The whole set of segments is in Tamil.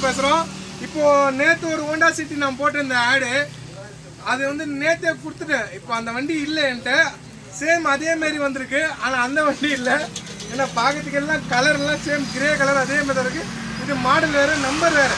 யூடியூப்லேருந்து பேசுகிறோம் இப்போ நேற்று ஒரு ஹோண்டா சிட்டி நான் போட்டிருந்த ஆடு அது வந்து நேற்றே கொடுத்துட்டேன் இப்போ அந்த வண்டி இல்லை என்கிட்ட சேம் அதே மாதிரி வந்திருக்கு ஆனால் அந்த வண்டி இல்லை ஏன்னா பார்க்கறதுக்கு எல்லாம் கலர்லாம் சேம் கிரே கலர் அதே மாதிரி தான் இருக்கு இது மாடல் வேறு நம்பர் வேறு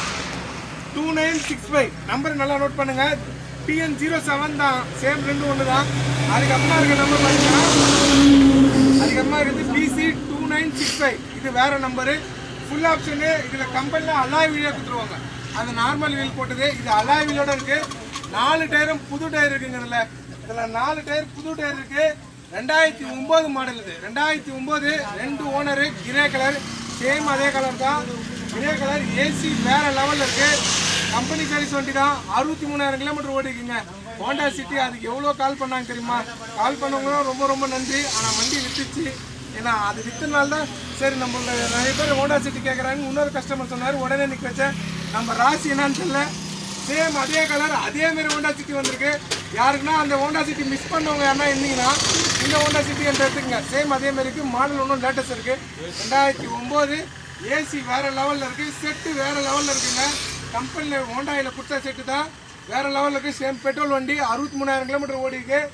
two nine six five number நல்லா நோட் பண்ணுங்க டிஎன் ஜீரோ செவன் தான் சேம் ரெண்டு ஒன்று தான் அதுக்கப்புறமா இருக்க நம்பர் பார்த்தீங்கன்னா அதுக்கப்புறமா இருக்கிறது PC two nine six five இது வேற நம்பரு ஃபுல் ஆப்ஷனு இதில் கம்பெனியில் அலாய் வீலே கொடுத்துருவாங்க அது நார்மல் வீல் போட்டது இது அலாய் வீலோட இருக்கு நாலு டயரும் புது டயர் இருக்குங்க இதில் இதில் நாலு டயர் புது டயர் இருக்கு ரெண்டாயிரத்தி ஒம்பது மாடல் இது ரெண்டாயிரத்தி ஒம்பது ரெண்டு ஓனரு கிரே கலர் சேம் அதே கலர் தான் கிரே கலர் ஏசி வேற லெவலில் இருக்கு கம்பெனி சர்வீஸ் வண்டி தான் அறுபத்தி மூணாயிரம் கிலோமீட்டர் ஓடிக்குங்க ஹோண்டா சிட்டி அதுக்கு எவ்வளோ கால் பண்ணாங்க தெரியுமா கால் பண்ணவங்களும் ரொம்ப ரொம்ப நன்றி ஆனால் வண்டி வித்துச்சு ஏன்னா அது வித்தனால தான் சரி நம்மள நிறைய பேர் ஹோண்டா சிட்டி கேட்குறாங்க இன்னொரு கஸ்டமர் சொன்னார் உடனே நிற்க வச்சேன் நம்ம ராசி என்னன்னு தெரியல சேம் அதே கலர் அதே மாதிரி ஹோண்டா சிட்டி வந்திருக்கு யாருக்குன்னா அந்த ஹோண்டா சிட்டி மிஸ் பண்ணவங்க யாருன்னா இருந்தீங்கன்னா இந்த ஹோண்டா சிட்டி என்ற எடுத்துக்கங்க சேம் அதே மாதிரி இருக்கு மாடல் ஒன்றும் லேட்டஸ்ட் இருக்கு ரெண்டாயிரத்தி ஒம்பது ஏசி வேற லெவலில் இருக்கு செட்டு வேற லெவலில் இருக்குங்க கம்பெனியில் ஹோண்டாயில் கொடுத்த செட்டு தான் வேற லெவலில் இருக்கு சேம் பெட்ரோல் வண்டி அறுபத்தி மூணாயிரம் கிலோமீட்டர் ஓடி இருக்கு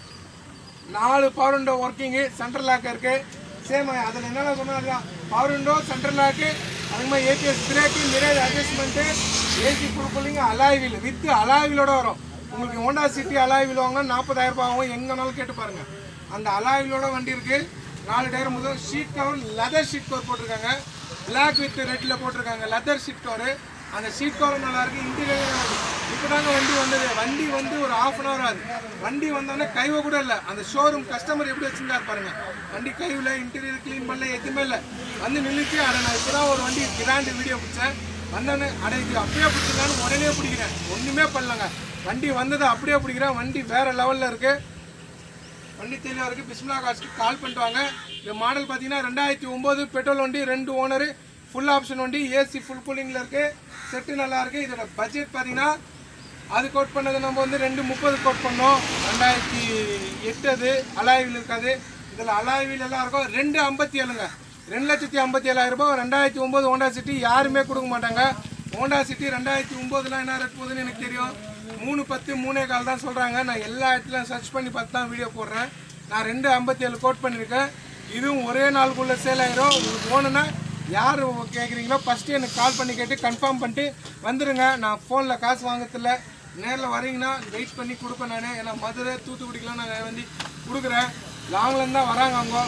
நாலு power window working central lock இருக்கு சேம் அதில் என்னென்ன சொன்னாங்க பவர் விண்டோ சென்ட்ரல் லாக்கு அதுக்கு மாதிரி ABS brake mirror adjustment AC full cooling alloy wheel with alloy வீலோட வரும் உங்களுக்கு ஹோண்டா சிட்டி அலாய் வீல் வாங்க நாற்பதாயிரம் ரூபாய் ஆகும் எங்கனாலும் கேட்டு பாருங்க அந்த அலாய் வீலோட வண்டி இருக்கு நாலு டயர் முதல் seat cover leather seat cover போட்டிருக்காங்க பிளாக் வித் ரெட்ல போட்டிருக்காங்க லெதர் ஷீட் கவர் அந்த ஷீட் கவர் நல்லா இருக்கு இன்டீரியர் இப்போதாங்க வண்டி வந்தது வண்டி வந்து ஒரு ஆஃப் அன் ஹவர் ஆகுது வண்டி வந்தோடனே கைவ கூட இல்லை அந்த ஷோரூம் கஸ்டமர் எப்படி வச்சிருந்தாரு பாருங்க வண்டி கைவில் இன்டீரியர் க்ளீன் பண்ணல எதுவுமே இல்லை வந்து நின்றுச்சு அட நான் இப்போதான் ஒரு வண்டி கிராண்டு வீடியோ பிடிச்சேன் வந்தோடனே அட இது அப்படியே பிடிச்சிருக்கான்னு உடனே பிடிக்கிறேன் ஒன்றுமே பண்ணலங்க வண்டி வந்ததை அப்படியே பிடிக்கிறேன் வண்டி வேற லெவலில் இருக்கு வண்டி தெளிவாக இருக்குது பிஸ்மிலா காஸ்க்கு கால் பண்ணிட்டு வாங்க இந்த மாடல் பார்த்தீங்கன்னா ரெண்டாயிரத்தி ஒம்பது பெட்ரோல் வண்டி ரெண்டு ஓனரு ஃபுல் ஆப்ஷன் வண்டி ஏசி ஃபுல் கூலிங்கில் இருக்குது செட்டு நல்லா இருக்குது இதோட பட்ஜெட் பார்த்தீங்கன்னா அது கோட் பண்ணது நம்ம வந்து ரெண்டு முப்பது கோட் பண்ணோம் ரெண்டாயிரத்தி எட்டு அது அலாய்வில் இருக்காது இதில் அலாய்வில் எல்லாம் இருக்கும் ரெண்டு ஐம்பத்தி ஏழுங்க ரெண்டு லட்சத்தி ஐம்பத்தி ஏழாயிரம் ரூபாய் ரெண்டாயிரத்தி ஒம்பது ஹோண்டா சிட்டி யாருமே கொடுக்க மாட்டாங்க ஹோண்டா சிட்டி ரெண்டாயிரத்தி ஒம்போதுலாம் என்ன ரேட் போகுதுன்னு எனக்கு தெரியும் மூணு பத்து மூணே கால் தான் சொல்கிறாங்க நான் எல்லா இடத்துலையும் சர்ச் பண்ணி பார்த்து தான் வீடியோ போடுறேன் நான் ரெண்டு ஐம்பத்தி ஏழு கோட் பண்ணியிருக்கேன் இதுவும் ஒரே நாளுக்குள்ளே சேல் ஆயிரும் உங்களுக்கு வேணும்னா யார் கேட்குறீங்களோ ஃபஸ்ட்டு எனக்கு கால் பண்ணி கேட்டு கன்ஃபார்ம் பண்ணிட்டு வந்துடுங்க நான் ஃபோனில் காசு வாங்கறதில்ல நேரில் வரீங்கன்னா வெயிட் பண்ணி கொடுப்பேன் நான் ஏன்னா மதுரை தூத்துக்குடிக்கெலாம் நான் வந்து கொடுக்குறேன் லாங்லேருந்து தான் வராங்க அவங்க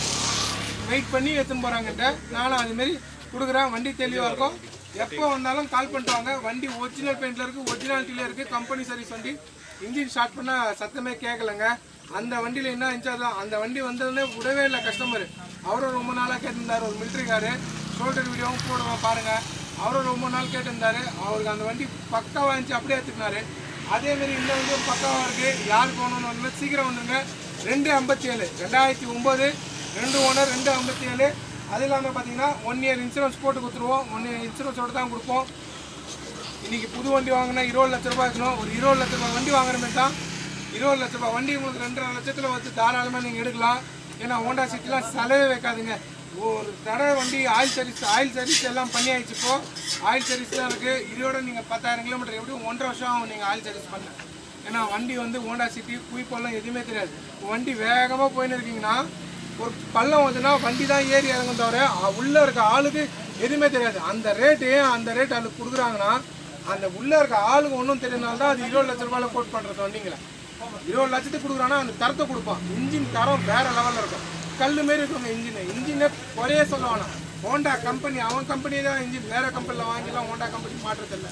வெயிட் பண்ணி எடுத்துன்னு போகிறாங்கன்ட்டு நானும் அதுமாரி கொடுக்குறேன் வண்டி தெளிவாக இருக்கும் எப்போ வந்தாலும் கால் பண்ணிட்டு வாங்க வண்டி ஒரிஜினல் பெயிண்டில் இருக்குது ஒரிஜினாலிட்டியில் இருக்குது கம்பெனி சர்வீஸ் வண்டி இன்ஜின் ஸ்டார்ட் பண்ணால் சத்தமே கேட்கலங்க அந்த வண்டியில் என்ன இருந்துச்சு தான் அந்த வண்டி வந்ததுன்னே விடவே இல்லை கஸ்டமர் அவரும் ரொம்ப நாளாக கேட்டிருந்தார் ஒரு மிலிட்ரிக்காரு ஷோல்டர் வீடியோவும் போடுவேன் பாருங்கள் அவரும் ரொம்ப நாள் கேட்டிருந்தாரு அவருக்கு அந்த வண்டி பக்காவாக இருந்துச்சு அப்படியே எடுத்துக்கினாரு அதேமாரி இந்த வண்டியும் பக்காவாக இருக்குது யாருக்கு வேணும்னு வந்து சீக்கிரம் வந்துருங்க ரெண்டு ஐம்பத்தி ஏழு ரெண்டாயிரத்தி ஒம்பது ரெண்டு ஓனர் ரெண்டு ஐம்பத்தி ஏழு அது இல்லாமல் பார்த்தீங்கன்னா ஒன் இயர் இன்சூரன்ஸ் போட்டு கொடுத்துருவோம் ஒன் இயர் இன்சூரன்ஸோட தான் கொடுப்போம் இன்னைக்கு புது வண்டி வாங்கினா இருபது லட்ச ரூபாய் இருக்கணும் ஒரு இருபது லட்ச ரூபாய் வண்டி வாங்குற மாதிரி தான் இருபது லட்ச ரூபாய் வண்டி உங்களுக்கு ரெண்டரை லட்சத்தில் வந்து தாராளமாக நீங்கள் எடுக்கலாம் ஏன்னா ஹோண்டா சிட்டிலாம் செலவே வைக்காதுங்க ஒரு தடவை வண்டி ஆயில் சர்வீஸ் ஆயில் சர்வீஸ் எல்லாம் பண்ணி ஆயிடுச்சு இப்போ ஆயில் சர்வீஸ் தான் இருக்குது இதோட நீங்கள் பத்தாயிரம் கிலோமீட்டர் எப்படியும் ஒன்றரை வருஷம் ஆகும் நீங்கள் ஆயில் சர்வீஸ் பண்ண ஏன்னா வண்டி வந்து ஹோண்டா சிட்டி குயிப்பெல்லாம் எதுவுமே தெரியாது வண்டி வேகமாக போயின்னு இருக்கீங்கன்னா ஒரு பள்ளம் வந்துன்னா வண்டி தான் ஏறி இறங்கும் தவிர அ- உள்ள இருக்க ஆளுக்கு எதுவுமே தெரியாது அந்த ரேட்டு அந்த ரேட் அதுக்கு கொடுக்குறாங்கன்னா அந்த உள்ள இருக்க ஆளுக்கு ஒன்றும் தெரியனால தான் அது இருபது லட்ச ரூபாயில கோட் பண்ணுறது வண்டிங்களை இருபது லட்சத்துக்கு கொடுக்குறான்னா அந்த தரத்தை கொடுப்பான் இன்ஜின் தரம் வேற லெவலில் இருக்கும் கல் மாரி இருக்குங்க இன்ஜின் இன்ஜினை குறைய சொல்ல வேணாம் ஹோண்டா கம்பெனி அவன் கம்பெனி தான் இன்ஜின் வேற கம்பெனியில் வாங்கிலாம் ஹோண்டா கம்பெனி மாற்றதில்லை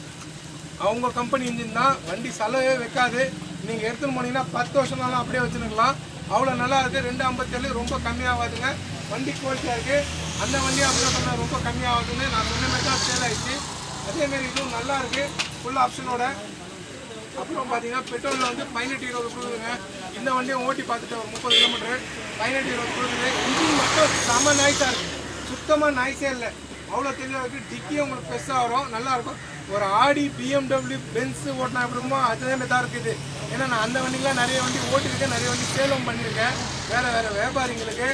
அவங்க கம்பெனி இன்ஜின் தான் வண்டி செலவே வைக்காது நீங்கள் எடுத்துன்னு போனீங்கன்னா பத்து வருஷம்னாலும் அப்படியே வச்சுருக்கலாம் அவ்வளோ நல்லா இருக்குது ரெண்டு ஐம்பத்தேழு ரொம்ப கம்மியாகாதுங்க வண்டி குவாலிட்டியாக இருக்குது அந்த வண்டி அப்படியே சொன்னா ரொம்ப கம்மியாகுதுன்னு நான் சொன்ன மாதிரி தான் சேல் ஆயிடுச்சு அதேமாரி இதுவும் நல்லா இருக்குது ஃபுல் ஆப்ஷனோட அப்புறம் பார்த்தீங்கன்னா பெட்ரோலில் வந்து பதினெட்டு இருபது கொடுக்குதுங்க இந்த வண்டியும் ஓட்டி பார்த்துட்டு ஒரு முப்பது கிலோமீட்டர் பதினெட்டு இருபது கொடுக்குது இன்ஜின் மட்டும் செம நாய்ஸாக இருக்குது சுத்தமாக நாய்ஸே இல்லை அவ்வளோ தெளிவாக இருக்குது டிக்கியும் உங்களுக்கு பெருசாக வரும் நல்லா இருக்கும் ஒரு ஆடி பிஎம்டபிள்யூ பென்ஸ் ஓட்டினா எப்படி இருக்குமோ அதே மாதிரி தான் இருக்குது ஏன்னா நான் அந்த வண்டிலாம் நிறைய வண்டி ஓட்டியிருக்கேன் நிறைய வண்டி சேலம் பண்ணியிருக்கேன் வேறு வேறு வியாபாரிங்களுக்கு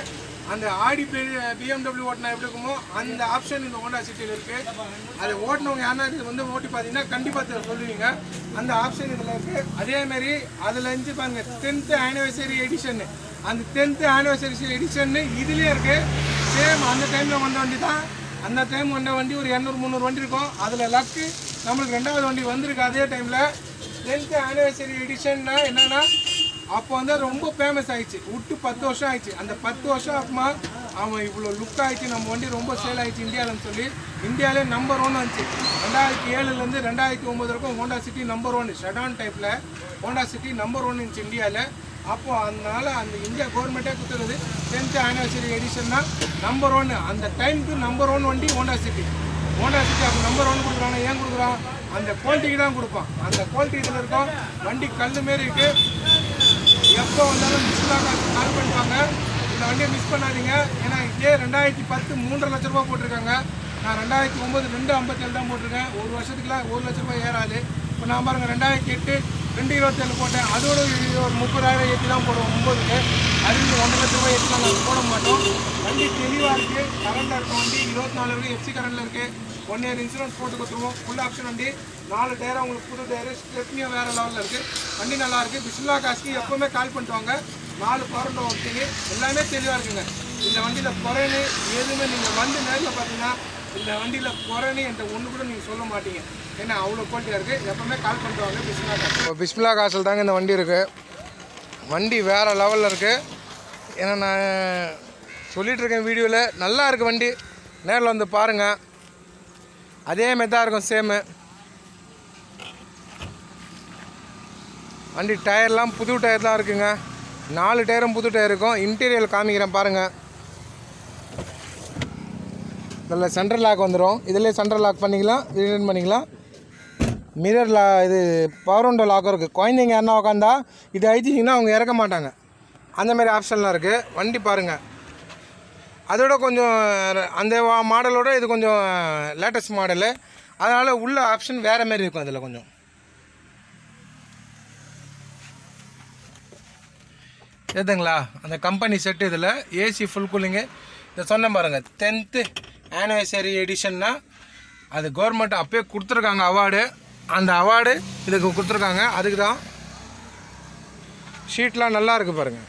அந்த ஆடி பிஎம்டபிள்யூ ஓட்டினா எப்படி இருக்குமோ அந்த ஆப்ஷன் இந்த ஹோண்டா சிட்டியில் இருக்கு அதை ஓட்டினவங்க யாருன்னா இது வந்து ஓட்டி பார்த்தீங்கன்னா கண்டிப்பாக சொல்லுவீங்க அந்த ஆப்ஷன் இதில் இருக்கு அதே மாதிரி அதில் இருந்து பாருங்க டென்த்து ஆனிவர்சரி எடிஷன் அந்த டென்த்து ஆனிவர்சரி எடிஷன் இதுலேயே இருக்கு சேம் அந்த டைமில் வந்த வண்டி தான் அந்த டைம் வந்த வண்டி ஒரு இரநூறு முந்நூறு வண்டி இருக்கும் அதில் லக்கு நம்மளுக்கு ரெண்டாவது வண்டி வந்திருக்கு அதே டைமில் டென்த்து ஆனிவர்சரி எடிஷன்னா என்னன்னா அப்போ வந்து அது ரொம்ப ஃபேமஸ் ஆயிடுச்சு விட்டு பத்து வருஷம் ஆயிடுச்சு அந்த பத்து வருஷம் அப்புறமா அவன் இவ்வளோ லுக் ஆயிடுச்சு நம்ம வண்டி ரொம்ப சேல் ஆயிடுச்சு இந்தியாவில்னு சொல்லி இந்தியாவிலே நம்பர் ஒன் வந்துச்சு ரெண்டாயிரத்தி ஏழுலேருந்து ரெண்டாயிரத்தி ஒம்பது வரைக்கும் Honda City number one sedan டைப்பில் ஹோண்டா சிட்டி நம்பர் ஒன் இருந்துச்சு இந்தியாவில் அப்போ அதனால அந்த இந்தியா கவர்மெண்ட்டே கொடுத்துருது டென்த் ஆனிவர்சரி எடிஷன் தான் நம்பர் ஒன் அந்த டைமுக்கு நம்பர் ஒன் வண்டி ஹோண்டா சிட்டி ஹோண்டா சிட்டி அப்போ நம்பர் ஒன் கொடுக்குறாங்க ஏன் கொடுக்குறான் அந்த குவாலிட்டிக்கு தான் கொடுப்பான் அந்த குவாலிட்டி இதில் இருக்கும் வண்டி கல் மாரி இருக்குது எப்போ வந்தாலும் மிஸ் கால் பண்ணுவாங்க இந்த வண்டியை மிஸ் பண்ணாதீங்க ஏன்னா இதே ரெண்டாயிரத்தி பத்து மூன்றரை லட்ச ரூபா போட்டிருக்காங்க நான் ரெண்டாயிரத்தி ஒம்பது ரெண்டு ஐம்பத்தேழு தான் போட்டிருக்கேன் ஒரு வருஷத்துக்குலாம் ஒரு லட்ச ரூபாய் ஏறாது இப்போ நான் பாருங்க ரெண்டாயிரத்தி எட்டு ரெண்டு இருபத்தேழு போட்டேன் அதோட இது ஒரு முப்பதாயிரம் ஏற்றி தான் போடுவோம் ஒம்பதுக்கு அதுக்கு ஒன்றரை லட்ச ரூபாய் ஏற்றி நாங்கள் போட மாட்டோம் வண்டி தெளிவாக இருக்குது கரண்டில் இருக்க வண்டி இருபத்தி நாலு வரைக்கும் எஃப்சி கரண்டில் இருக்குது ஒன் இயர் இன்சூரன்ஸ் போட்டு கொடுத்துருவோம் ஃபுல் ஆப்ஷன் வண்டி நாலு டயர் உங்களுக்கு புது டயர் ஸ்டெப்னியும் வேறு லெவலில் இருக்குது வண்டி நல்லா இருக்குது பிஸ்மிலா காசுக்கு எப்போவுமே கால் பண்ணிட்டு வாங்க நாலு பரண்டோ ஒட்டிங்க எல்லாமே தெளிவாக இருக்குங்க இந்த வண்டியில் குறைன்னு எதுவுமே நீங்கள் வந்து நேரில் பார்த்தீங்கன்னா இந்த வண்டியில் குறைன்னு என்ற ஒன்று கூட நீங்கள் சொல்ல மாட்டீங்க ஏன்னா அவ்வளோ குவாலிட்டியாக இருக்குது எப்போவுமே கால் பண்ணிட்டு வாங்க பிஸ்மிலா காசு இப்போ பிஸ்மிலா காசில் தாங்க இந்த வண்டி இருக்குது வண்டி வேறு லெவலில் இருக்குது ஏன்னா நான் சொல்லிட்டு இருக்கேன் வீடியோவில் நல்லா இருக்குது வண்டி நேரில் வந்து பாருங்கள் அதே மாதிரி தான் இருக்கும் சேமு வண்டி டயர்லாம் புது டயர் தான் இருக்குங்க நாலு டயரும் புது டயர் இருக்கும் இன்டீரியல் காமிக்கிறேன் பாருங்கள் இதில் சென்ட்ரல் லாக் வந்துடும் இதிலே சென்ட்ரல் லாக் பண்ணிக்கலாம் ரிட்டர்ன் பண்ணிக்கலாம் மிரர் லா இது பவர் விண்டோ லாக்கும் இருக்குது குழந்தைங்க யாருன்னா உட்காந்தா இது அழிச்சிங்கன்னா அவங்க இறக்க மாட்டாங்க அந்த மாதிரி ஆப்ஷன்லாம் இருக்குது வண்டி பாருங்கள் அதோட கொஞ்சம் அந்த வா- மாடலோட இது கொஞ்சம் லேட்டஸ்ட் மாடலு அதனால் உள்ள ஆப்ஷன் வேறு மாதிரி இருக்கும் அதில் கொஞ்சம் ஏதுங்களா அந்த கம்பெனி செட் இதில் ஏசி ஃபுல் கூலிங்கு இதை சொன்ன பாருங்கள் டென்த்து ஆனிவர்சரி எடிஷன்னா அது கவர்மெண்ட் அப்பயே கொடுத்துருக்காங்க அவார்டு அந்த அவார்டு இதுக்கு கொடுத்துருக்காங்க அதுக்கு தான் ஷீட்லாம் நல்லா இருக்குது பாருங்கள்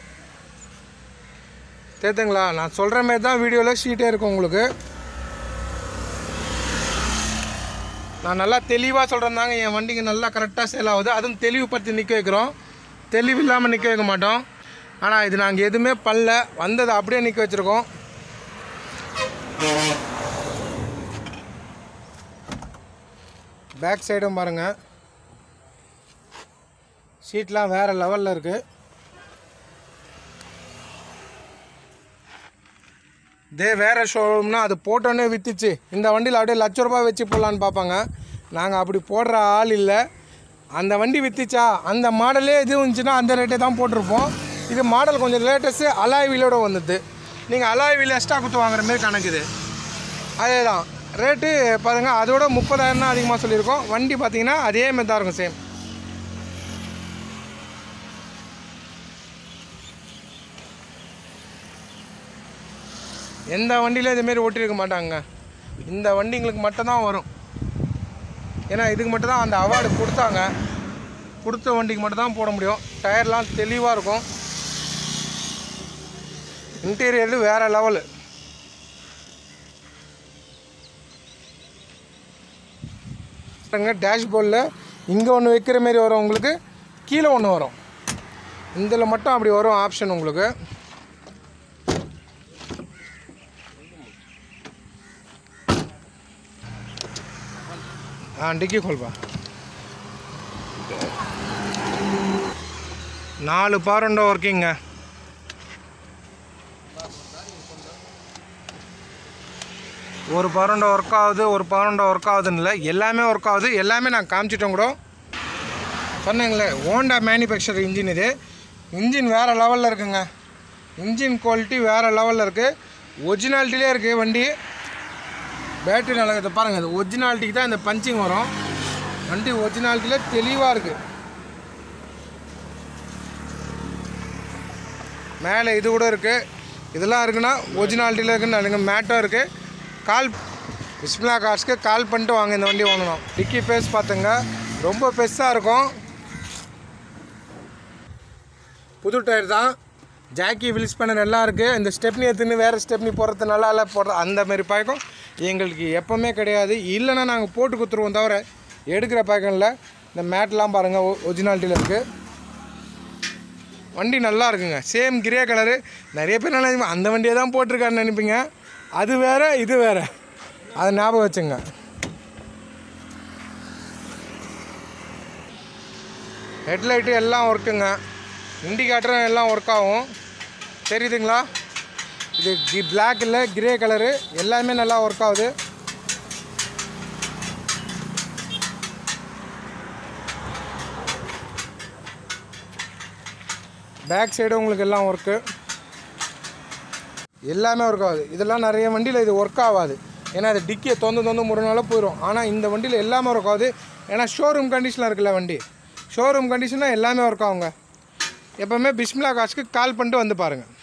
தேத்துங்களா நான் சொல்கிற மாதிரி தான் வீடியோவில் ஷீட்டே இருக்கும் உங்களுக்கு நான் நல்லா தெளிவாக சொல்கிறேன் என் வண்டிக்கு நல்லா கரெக்டாக சேல் ஆகுது அதுவும் தெளிவுபடுத்தி நிற்க வைக்கிறோம் தெளிவு இல்லாமல் நிற்க வைக்க மாட்டோம் ஆனால் இது நாங்கள் எதுவுமே பண்ணல வந்ததை அப்படியே நிற்க வச்சுருக்கோம் பேக் சைடும் பாருங்கள் சீட்லாம் வேறு லெவலில் இருக்குது இதே வேறு ஷோரூம்னா அது போட்டோன்னே விற்றுச்சு இந்த வண்டியில் அப்படியே லட்ச ரூபாய் வச்சு போடலான்னு பார்ப்பாங்க நாங்கள் அப்படி போடுற ஆள் இல்லை அந்த வண்டி விற்றுச்சா அந்த மாடலே எது இருந்துச்சுன்னா அந்த ரேட்டே தான் போட்டிருப்போம் இது மாடல் கொஞ்சம் லேட்டஸ்ட்டு அலாய் வீலோட வந்தது நீங்கள் அலாய் வீல் எக்ஸ்ட்ரா கொடுத்து வாங்குற மாதிரி கணக்குது அதே தான் ரேட்டு பாருங்கள் அதோட முப்பதாயிரம் தான் அதிகமாக சொல்லியிருக்கோம் வண்டி பார்த்தீங்கன்னா அதே மாதிரி தான் இருக்கும் சேம் எந்த வண்டியிலும் இதுமாரி ஓட்டியிருக்க மாட்டாங்க இந்த வண்டிங்களுக்கு மட்டும்தான் வரும் ஏன்னா இதுக்கு மட்டும் தான் அந்த அவார்டு கொடுத்தாங்க கொடுத்த வண்டிக்கு மட்டும் தான் போட முடியும் டயர்லாம் தெளிவாக இருக்கும் இன்டீரியர் வேறு லெவலு டேஷ்போர்டில் இங்கே ஒன்று வைக்கிற மாரி வரும் உங்களுக்கு கீழே ஒன்று வரும் இதில் மட்டும் அப்படி வரும் ஆப்ஷன் உங்களுக்கு हाँ डिक्की खोल बा நாலு பாருண்டோ ஒர்க்கிங்க ஒரு பரண்டோ ஒர்க் ஆகுது ஒரு பரண்டோ ஒர்க் ஆகுதுன்னு இல்லை எல்லாமே ஒர்க் ஆகுது எல்லாமே நான் காமிச்சிட்டோம் கூட சொன்னேங்களே ஹோண்டா மேனுஃபேக்சர் இன்ஜின் இது இன்ஜின் வேறு லெவலில் இருக்குங்க இன்ஜின் குவாலிட்டி வேறு லெவலில் இருக்குது ஒரிஜினாலிட்டிலே இருக்குது வண்டி பேட்டரி நல்லா இதை பாருங்கள் இது ஒரிஜினாலிட்டிக்கு தான் இந்த பஞ்சிங் வரும் வண்டி ஒரிஜினாலிட்டியில் தெளிவாக இருக்குது மேலே இது கூட இருக்குது இதெல்லாம் இருக்குன்னா ஒரிஜினாலிட்டியில் இருக்குன்னு நினைங்க மேட்டும் இருக்குது கால் பிஸ்மிலா கார்ஸ்க்கு கால் பண்ணிட்டு வாங்க இந்த வண்டி வாங்கணும் டிக்கி பேஸ் பார்த்துங்க ரொம்ப பெருசாக இருக்கும் புது டயர் தான் ஜாக்கி வில்ஸ் பண்ண நல்லா இருக்குது இந்த ஸ்டெப்னி எடுத்துன்னு வேறு ஸ்டெப்னி போடுறது நல்லா இல்லை போடுற அந்த மாதிரி பழக்கம் எங்களுக்கு எப்போவுமே கிடையாது இல்லைன்னா நாங்கள் போட்டு கொடுத்துருவோம் தவிர எடுக்கிற பழக்கம் இல்லை இந்த மேட்லாம் பாருங்கள் ஒரிஜினாலிட்டியில் இருக்குது வண்டி நல்லா இருக்குங்க சேம் கிரே கலரு நிறைய பேர் நினைப்பீங்க அந்த வண்டியை தான் போட்டிருக்காருன்னு நினைப்பீங்க அது வேறு இது வேறு அதை ஞாபகம் வச்சுங்க ஹெட்லைட்டு எல்லாம் ஒர்க்குங்க இண்டிகேட்டரும் எல்லாம் ஒர்க் ஆகும் தெரியுதுங்களா இது கி பிளாக் இல்லை கிரே கலரு எல்லாமே நல்லா ஒர்க் ஆகுது பேக் சைடு உங்களுக்கு எல்லாம் ஒர்க்கு எல்லாமே ஒர்க் ஆகுது இதெல்லாம் நிறைய வண்டியில் இது ஒர்க் ஆகாது ஏன்னா அது டிக்கியை தொந்து தொந்து முறைனால போயிடும் ஆனால் இந்த வண்டியில் எல்லாமே ஒர்க் ஆகுது ஏன்னா ஷோரூம் கண்டிஷனில் இருக்குல்ல வண்டி ஷோரூம் கண்டிஷனாக எல்லாமே ஒர்க் ஆகுங்க எப்போவுமே பிஸ்மிலா காசுக்கு கால் பண்ணிட்டு வந்து பாருங்கள்